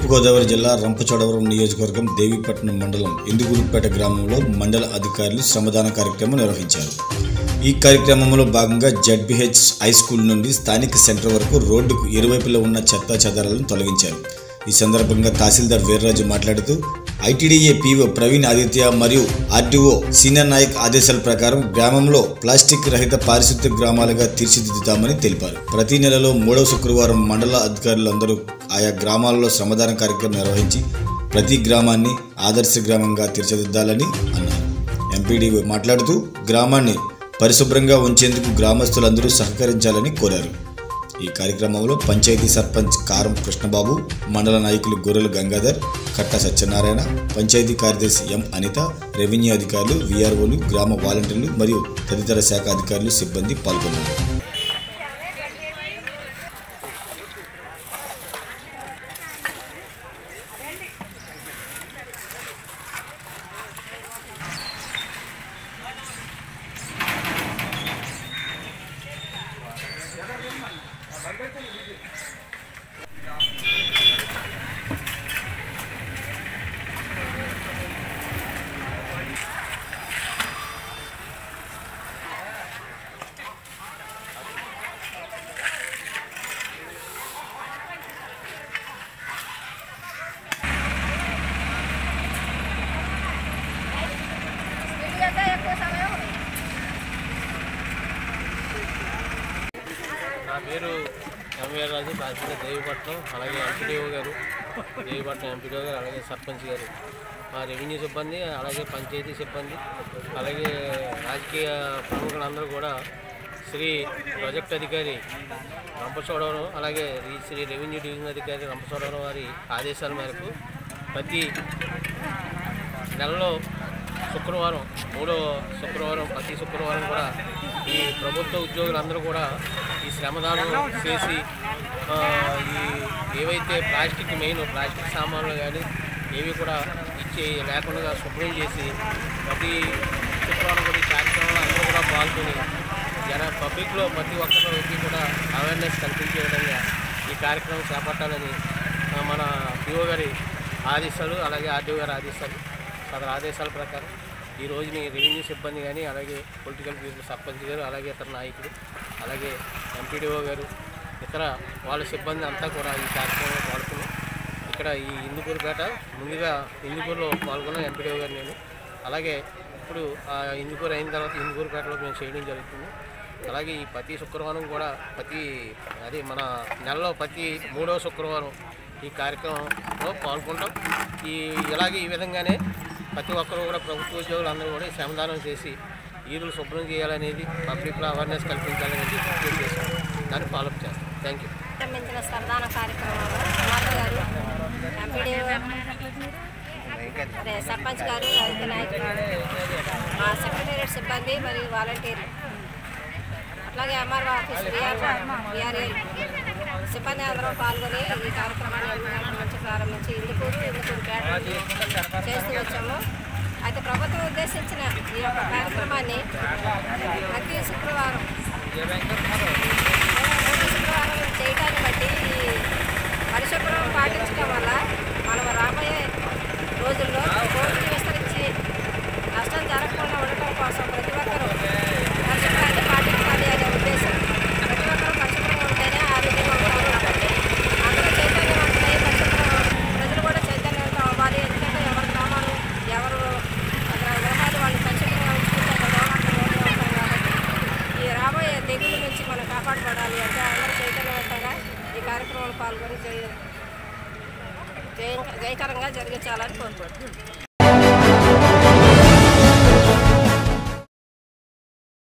తూర్పుగోదావరి జిల్లా రంపచోడవరం నియోజకవర్గం దేవీపట్నం మండలం ఇందుగురుపేట గ్రామంలో మండల అధికారులు శ్రమదాన కార్యక్రమం నిర్వహించారు ఈ కార్యక్రమంలో భాగంగా జడ్బిహెచ్ హై స్కూల్ నుండి స్థానిక సెంటర్ వరకు రోడ్డుకు ఇరువైపులా ఉన్న చెత్తా చెదారాలను తొలగించారు ఈ సందర్భంగా తహసీల్దార్ వీర్రాజు మాట్లాడుతూ ఐటీడీఏ పీఓ ప్రవీణ్ ఆదిత్య మరియు ఆర్డీఓ సీనియర్ నాయక్ ఆదేశాల ప్రకారం గ్రామంలో ప్లాస్టిక్ రహిత పారిశుద్ధ్య గ్రామాలుగా తీర్చిదిద్దుతామని తెలిపారు ప్రతి నెలలో మూడవ శుక్రవారం మండల అధికారులందరూ ఆయా గ్రామాల్లో శ్రమదాన కార్యక్రమం నిర్వహించి ప్రతి గ్రామాన్ని ఆదర్శ గ్రామంగా తీర్చిదిద్దాలని అన్నారు ఎంపీడీ మాట్లాడుతూ గ్రామాన్ని పరిశుభ్రంగా ఉంచేందుకు గ్రామస్తులందరూ సహకరించాలని కోరారు ఈ కార్యక్రమంలో పంచాయతీ సర్పంచ్ కారం కృష్ణబాబు మండల నాయకులు గొర్రెల గంగాధర్ కట్ట సత్యనారాయణ పంచాయతీ కార్యదర్శి ఎం అనిత రెవెన్యూ అధికారులు వీఆర్ఓలు గ్రామ వాలంటీర్లు మరియు తదితర శాఖ అధికారులు సిబ్బంది పాల్గొన్నారు నా పేరు ఎంవీఆర్ రాజు రాజకీయ దేవిపట్నం అలాగే ఎంపీడీఓ గారు దేవిపట్నం ఎంపీడీఓ గారు అలాగే సర్పంచ్ గారు మా రెవెన్యూ సిబ్బంది అలాగే పంచాయతీ సిబ్బంది అలాగే రాజకీయ ప్రముఖులందరూ కూడా శ్రీ ప్రాజెక్ట్ అధికారి రంపచోడవరం అలాగే ఈ శ్రీ రెవెన్యూ డివిజన్ అధికారి రంపచోడవరం వారి ఆదేశాల మేరకు ప్రతి నెలలో శుక్రవారం మూడో శుక్రవారం ప్రతి శుక్రవారం కూడా ఈ ప్రభుత్వ ఉద్యోగులందరూ కూడా ఈ శ్రమదానం చేసి ఆ, ఈ ఏవైతే ప్లాస్టిక్ మెయిన్ ప్లాస్టిక్ సామాన్లు కానీ ఏవి కూడా ఇచ్చి లేకుండా శుభ్రం చేసి ప్రతి శుక్రవారం కూడా ఈ కార్యక్రమంలో అందరూ కూడా పాల్గొని జన పబ్లిక్లో ప్రతి ఒక్కరికి కూడా అవేర్నెస్ కల్పించే విధంగా ఈ కార్యక్రమం చేపట్టాలని ఆ, మన పిఓ గారి ఆదేశాలు అలాగే ఆర్డీఓ గారి ఆదేశాలు సదరు ఆదేశాల ప్రకారం ఈ రోజుని రెవెన్యూ సిబ్బంది కానీ అలాగే పొలిటికల్ పీపుల్ సర్పంచ్ గారు అలాగే ఇతర నాయకులు అలాగే ఎంపీడీఓ గారు ఇతర వాళ్ళ సిబ్బంది అంతా కూడా ఈ కార్యక్రమంలో పాల్గొని ఇక్కడ ఈ ఇందుకూరుపేట ముందుగా ఇందుకూరులో పాల్గొన్న ఎంపీడీఓ గారు నేను అలాగే ఇప్పుడు ఆ ఇందుకూరు అయిన తర్వాత ఇందుకూరుపేటలో మేము చేయడం జరుగుతుంది అలాగే ఈ ప్రతి శుక్రవారం కూడా ప్రతి అది మన నెలలో ప్రతి మూడవ శుక్రవారం ఈ కార్యక్రమంలో పాల్గొంటాం ఈ ఇలాగే ఈ విధంగానే ప్రతి ఒక్కరు కూడా ప్రభుత్వ ఉద్యోగులు అందరూ కూడా ఈ శ్రమదానం చేసి ఈదులు శుభ్రం చేయాలనేది పబ్లిక్లో అవేర్నెస్ కల్పించాలనేది రిక్వెస్ట్ చేశాం దాన్ని ఫాలోఅప్ చేస్తాం థ్యాంక్ యూ ప్రారంభించిన శ్రమదాన కార్యక్రమంలో కుమార్ గారు ఎంపీడీఓ అదే సర్పంచ్ గారు రైతు నాయకులు మా సెక్రటేరియట్ సిబ్బంది మరియు వాలంటీర్లు అట్లాగే ఎంఆర్ఓ ఆఫీస్ విఆర్ విఆర్ఏ సిబ్బంది అందరూ పాల్గొని ఈ కార్యక్రమాన్ని ఎనిమిది గంటల నుంచి ప్రారంభించి ఇందుకూరు ఇందుకూరు పేట నుంచి చేస్తూ వచ్చాము అయితే ప్రభుత్వం ఉద్దేశించిన ఈ యొక్క కార్యక్రమాన్ని ప్రతి శుక్రవారం ప్రతి శుక్రవారం చేయటాన్ని బట్టి ఈ పరిశుభ్రం పాటించడం వల్ల మనం రాబోయే రోజుల్లో రోడ్డుని విస్తరించి నష్టం జరగకుండా ఉండటం కోసం ప్రతి ఒక్కరూ పరిశుభ్రాన్ని పాటించాలి అనే ఉద్దేశం ప్రతి ఒక్కరూ పరిశుభ్రంగా ఉంటేనే ఆరోగ్యంగా ఉంటారు కాబట్టి అందరూ చైతన్యవంతులై పరిశుభ్రం ప్రజలు కూడా చైతన్యవంతం అవ్వాలి ఎందుకంటే ఎవరి గ్రామాలు ఎవరు గ్రహాలు వాళ్ళు పరిశుభ్రంగా ఉంచుకుంటే అక్కడ రోగాలు రోడ్లు ఉంటాయి కాబట్టి ఈ రాబోయే తెగుల నుంచి మనం కాపాడబడాలి అంటే అందరూ చైతన్యవంతంగా ఈ కార్యక్రమంలో పాల్గొని జయ జయ జయకరంగా జరిగించాలని కోరుకుంటున్నాను